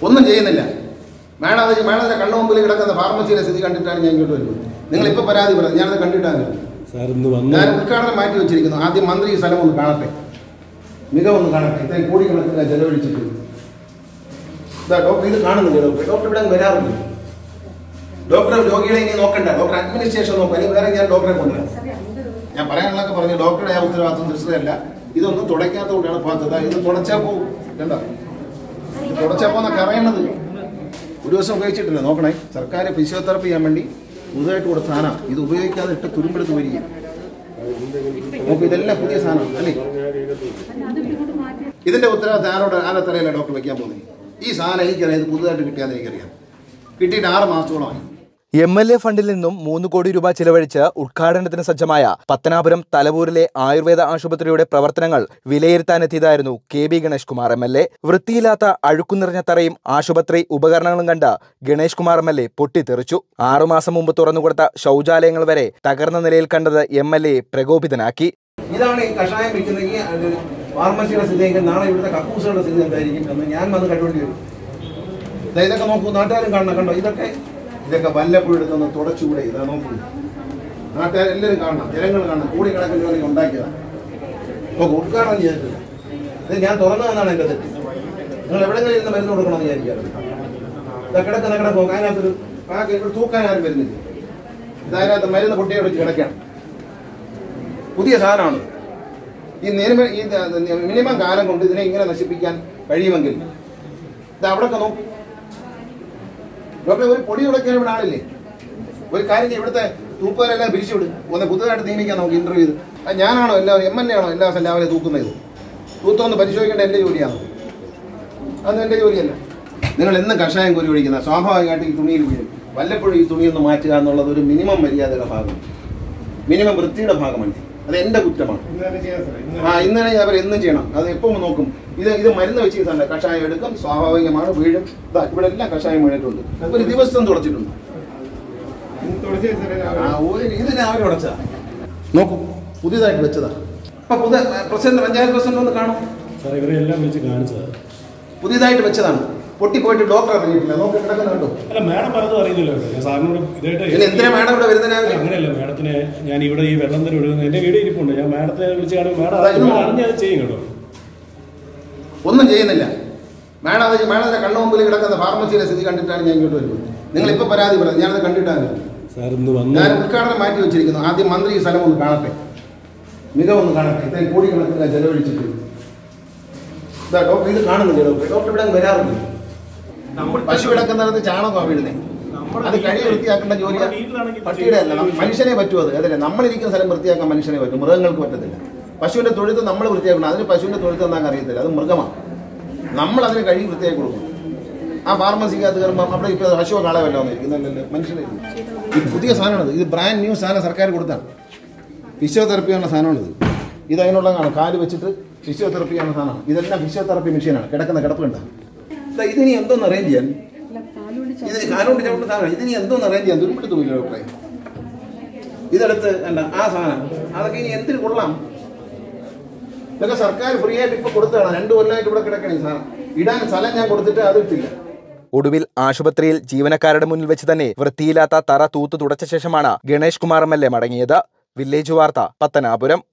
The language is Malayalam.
ഒന്നും ചെയ്യുന്നില്ല മേഡം അത് മേഡത്തിന്റെ കണ്ണു മുമ്പിൽ കിടക്കുന്ന ഫാർമസിയിലെ സ്ഥിതി കണ്ടിട്ടാണ് ഞാൻ ഇങ്ങോട്ട് വരുന്നത് നിങ്ങൾ ഇപ്പൊ പരാതി പറയുന്നത് ഞാനത് കണ്ടിട്ടാണ് സാർ ഇന്ന് വന്ന് ഞാൻ ഉദ്ഘാടനം മാറ്റി വെച്ചിരിക്കുന്നു ആദ്യം മന്ത്രി ഈ സ്ഥലം ഒന്ന് കാണട്ടെ മികവൊന്ന് കാണട്ടെ ഇത്രയും കോടിക്കണക്കിന് ചെലവഴിച്ചിട്ട് ഇതാ ഡോക്ടർ ഇത് കാണുന്നില്ല ഡോക്ടർ ഡോക്ടർ ഇവിടെ അങ്ങ് വരാറില്ല ഡോക്ടർ രോഗികളെ ഇനി നോക്കണ്ട ഡോക്ടർ അഡ്മിനിസ്ട്രേഷൻ നോക്കാം അല്ലെങ്കിൽ വേറെ ഞാൻ ഡോക്ടറെ കൊണ്ടുവരാം ഞാൻ പറയാനുള്ളതൊക്കെ പറഞ്ഞു ഡോക്ടറുടെ ആ ഉത്തരവാദിത്വം തീർച്ചയല്ല ഇതൊന്നും തുടയ്ക്കാത്തതുകൊണ്ടാണ് പാത്തത് ഇത് തുടച്ചാൽ പോകും കണ്ടോ ഇത് തുടച്ചാൽ പോകുന്നൊക്കെ അറിയണത് ഒരു ദിവസം ഉപയോഗിച്ചിട്ടില്ല നോക്കണേ സർക്കാർ ഫിസിയോതെറാപ്പി ചെയ്യാൻ വേണ്ടി പുതുതായിട്ട് കൊടുത്ത സാധനം ഇത് ഉപയോഗിക്കാതെ ഇട്ട് തുരുമ്പെടുത്ത് വരിക നോക്ക് ഇതെല്ലാം പുതിയ സാധനം അല്ലേ ഇതിന്റെ ഉത്തരവാദിത്തം ആരോട് ആരുടെ തലയിലാണ് ഡോക്ടർ വെക്കാൻ പോകുന്നത് ഈ സാധനം എനിക്കറിയാം ഇത് പുതുതായിട്ട് കിട്ടിയാന്ന് എനിക്കറിയാം കിട്ടിയിട്ട് ആറ് മാസത്തോളമായി എം എൽ എ ഫണ്ടിൽ നിന്നും മൂന്ന് കോടി രൂപ ചിലവഴിച്ച് ഉദ്ഘാടനത്തിന് സജ്ജമായ പത്തനാപുരം തലവൂരിലെ ആയുർവേദ ആശുപത്രിയുടെ പ്രവർത്തനങ്ങൾ വിലയിരുത്താനെത്തിയതായിരുന്നു K B Ganesh Kumar M L A വൃത്തിയില്ലാത്ത അഴുക്കു നിറഞ്ഞ തറയും ആശുപത്രി ഉപകരണങ്ങളും കണ്ട് Ganesh Kumar M L A പൊട്ടിത്തെറിച്ചു ആറുമാസം മുമ്പ് തുറന്നുകൊടുത്ത ശൗചാലയങ്ങൾ വരെ തകർന്ന നിലയിൽ കണ്ടത് എം എൽ എ പ്രകോപിതനാക്കി ഇതാണ് ഈ കഷായം വെക്കുന്നെങ്കിൽ അത് ഫാർമസിയുടെ സ്ഥിതിയെങ്കിൽ നാളെ ഇവിടുത്തെ കക്കൂസുകളുടെ സ്ഥിതി എന്തായിരിക്കും എന്ന് ഞാൻ വന്ന് കണ്ടുകൊണ്ടി വരും ദാ ഇതൊക്കെ നോക്കൂ നാട്ടുകാരും കാണണം കണ്ടോ ഇതൊക്കെ ഇതൊക്കെ വല്ലപ്പോഴും എടുത്തൊന്ന് തുടച്ചുകൂടെ ഇതാ നോക്കൂ നാട്ടുകാർ എല്ലാവരും കാണണം ജനങ്ങൾ കാണണം കോടിക്കണക്കിന് രൂപ ഉണ്ടാക്കിയതാണ് നോക്കൂ ഉദ്ഘാടനം ചെയ്തിട്ടില്ല ഇത് ഞാൻ തുറന്നു തന്നാണ് എൻ്റെ തെറ്റ് നിങ്ങൾ എവിടെങ്കിലും ഇരുന്ന് മരുന്ന് കൊടുക്കണമെന്ന് വിചാരിക്കാറ് ഇതാ കിടക്കുന്ന കിടക്കും അതിനകത്തൊരു ആ ഇവിടെ തൂക്കാൻ ആരും വരുന്നില്ല ഇതതിനകത്ത് മരുന്ന് പൊട്ടിയെ വെച്ച് കിടക്കുകയാണ് പുതിയ സാധനമാണ് ഈ നിയമ ഈ ദ- മിനിമം കാലം കൊണ്ട് ഇതിനെ ഇങ്ങനെ നശിപ്പിക്കാൻ കഴിയുമെങ്കിൽ ഇത് അവിടെയൊക്കെ നോക്കും ഡോക്ടറെ ഒരു പൊടി ഉടക്കാൻ ഇവിടെ ആളില്ലേ ഒരു കാര്യം ചെയ്യ്, ഇവിടുത്തെ തൂപ്പുകാരെല്ലാം പിരിച്ചു വിടും ഒന്ന് പുതുതായിട്ട് നിയമിക്കാൻ നമുക്ക് ഇന്റർവ്യൂ ചെയ്ത് അത് ഞാനാണോ എല്ലാവരും എം എൽ എ ആണോ എല്ലാ ദിവസം രാവിലെ തൂക്കുന്നത് ഇത് തൂത്തൊന്ന് പരിശോധിക്കേണ്ട എൻ്റെ ജോലിയാണ് അതൊന്നും എൻ്റെ ജോലിയല്ല നിങ്ങൾ എന്നും കഷായം കോരി ഒഴിക്കുന്ന സ്വാഭാവികമായിട്ട് ഈ തുണിയിൽ വീഴും വല്ലപ്പോഴും ഈ തുണി ഒന്ന് മാറ്റുക എന്നുള്ളത് ഒരു മിനിമം മര്യാദയുടെ ഭാഗം മിനിമം വൃത്തിയുടെ ഭാഗമാണ് അത് എൻ്റെ കുറ്റമാണ് ആ ഇന്നലെ അവർ എന്നും ചെയ്യണം അത് എപ്പോൾ നോക്കും ഇത് ഇത് മരുന്ന് വെച്ച് തന്നെ കഷായം എടുക്കും സ്വാഭാവികമാണ് വീഴും ദാ ഇവിടെ എല്ലാം കഷായം വീണിട്ടുണ്ട് ഒരു ദിവസം തുടച്ചിട്ടുണ്ട് ആ, ഒരു ഇത് രാവിലെ ഉടച്ചതാ നോക്കൂ പുതിയതായിട്ട് വെച്ചതാ അപ്പൊ പുതിയ പ്രസിഡന്റ് പഞ്ചായത്ത് പ്രസിഡന്റ് ഒന്ന് കാണും സാർ ഇവരെ എല്ലാം വിളിച്ച് കാണിച്ചത് പുതിയതായിട്ട് വെച്ചതാണ് പൊട്ടിപ്പോയിട്ട് ഡോക്ടർ അറിഞ്ഞിട്ടില്ല നോക്കി കിടക്കുന്ന കണ്ടോ അല്ല മാഡം പലതും അറിയുന്നില്ല ഞാൻ സാറിനോട് പിന്നെ ഇതായിട്ട് എന്തിനാ മാഡം ഇവിടെ വരുന്ന രാവിലെ അങ്ങനെയല്ല മാഡത്തിന് ഞാൻ ഇവിടെ ഈ വെള്ളം തന്നെ ഒഴുകുന്നത് എന്റെ വീട് ഇരിപ്പുണ്ട് ഞാൻ മാഡത്തെ വിളിച്ച് കാണുമ്പോൾ മാഡം അതാ, ഇത് മാഡം അറിഞ്ഞത് ചെയ്യും കേട്ടോ ഒന്നും ചെയ്യുന്നില്ല മാഡം അത് മാഡത്തിന്റെ കണ്ണു മുമ്പിൽ കിടക്കുന്ന ഫാർമസിയിലെ സ്ഥിതി കണ്ടിട്ടാണ് ഞാൻ ഇങ്ങോട്ട് വരുന്നത് നിങ്ങൾ ഇപ്പൊ പരാതി പറയുന്നത് ഞാനത് കണ്ടിട്ടാണ് വരുന്നത്. സാർ ഇന്ന് വന്ന് ഞാൻ ഉദ്ഘാടനം മാറ്റി വെച്ചിരിക്കുന്നു ആദ്യം മന്ത്രി ഈ സ്ഥലം ഒന്ന് കാണട്ടെ മികവൊന്ന് കാണട്ടെ ഇത്രയും കോടിക്കണക്കിന് ചെലവഴിച്ചിട്ട് ഇതാ ഡോക്ടർ ഇത് കാണുന്നില്ല ഡോക്ടർ ഡോക്ടർ ഇവിടെ അങ്ങ് വരാറില്ല പശു കിടക്കുന്നിടത്ത് ചാണകമാണ് വീഴുന്നത് അത് കഴി വൃത്തിയാക്കേണ്ട ജോലി പട്ടിയുടെ അല്ല നം- മനുഷ്യനെ പറ്റും അത് അതല്ലേ നമ്മളിരിക്കുന്ന സ്ഥലം വൃത്തിയാക്കാൻ മനുഷ്യനെ പറ്റും മൃഗങ്ങൾക്ക് പറ്റത്തില്ല പശുവിന്റെ തൊഴുത്ത് നമ്മൾ വൃത്തിയാക്കണം അതിന് പശുവിന്റെ തൊഴുത്ത് എന്നാക്കാൻ അറിയത്തില്ല അത് മൃഗമാണ് നമ്മൾ അതിന് കഴി വൃത്തിയാക്കി കൊടുക്കും ആ ഫാർമസിക്കകത്ത് കയറുമ്പോൾ അവിടെ ഇപ്പോൾ പശുവോ കളവല്ലോ ഇരിക്കുന്നല്ലോ മനുഷ്യനെ ഈ പുതിയ സാധനമാണിത് ഇത് ബ്രാൻഡ് ന്യൂ സാധനം സർക്കാർ കൊടുത്താണ് ഫിസിയോതെറപ്പി എന്ന സാധനമാണിത് ഇത് അതിനുള്ളതാണ് കാല് വെച്ചിട്ട് ഫിസിയോതെറപ്പി എന്ന സാധനമാണ് ഇതെല്ലാം ഫിസിയോതെറപ്പി മെഷീനാണ് കിടക്കുന്ന കിടപ്പ് കണ്ട ഇതിനി എന്തോന്ന് അറേഞ്ച് ചെയ്യാൻ ഇതിന് കാലുകൊണ്ട് ചവിട്ടുന്ന സാധനം ഇതിനി എന്തോന്ന് അറേഞ്ച് ചെയ്യാൻ ദുരുമ്പെടുത്ത് പോയില്ല ഡോക്ടറെ ഇതെടുത്ത് അല്ല ആ സാധനം അതൊക്കെ ഇനി എന്തിന് കൊള്ളാം ഇതൊക്കെ സർക്കാർ ഫ്രീ ആയിട്ട് ഇപ്പൊ കൊടുത്തതാണ് രണ്ടു കൊല്ലമായിട്ട് ഇവിടെ കിടക്കണേ ഈ സാധനം ഇടാൻ സ്ഥലം ഞാൻ കൊടുത്തിട്ട് അത് ഇട്ടില്ല ഒടുവിൽ ആശുപത്രിയിൽ ജീവനക്കാരുടെ മുന്നിൽ വെച്ച് തന്നെ വൃത്തിയില്ലാത്ത തറ തൂത്ത് തുടച്ച ശേഷമാണ് Ganesh Kumar M L A മടങ്ങിയത് വില്ലേജ് വാർത്ത പത്തനാപുരം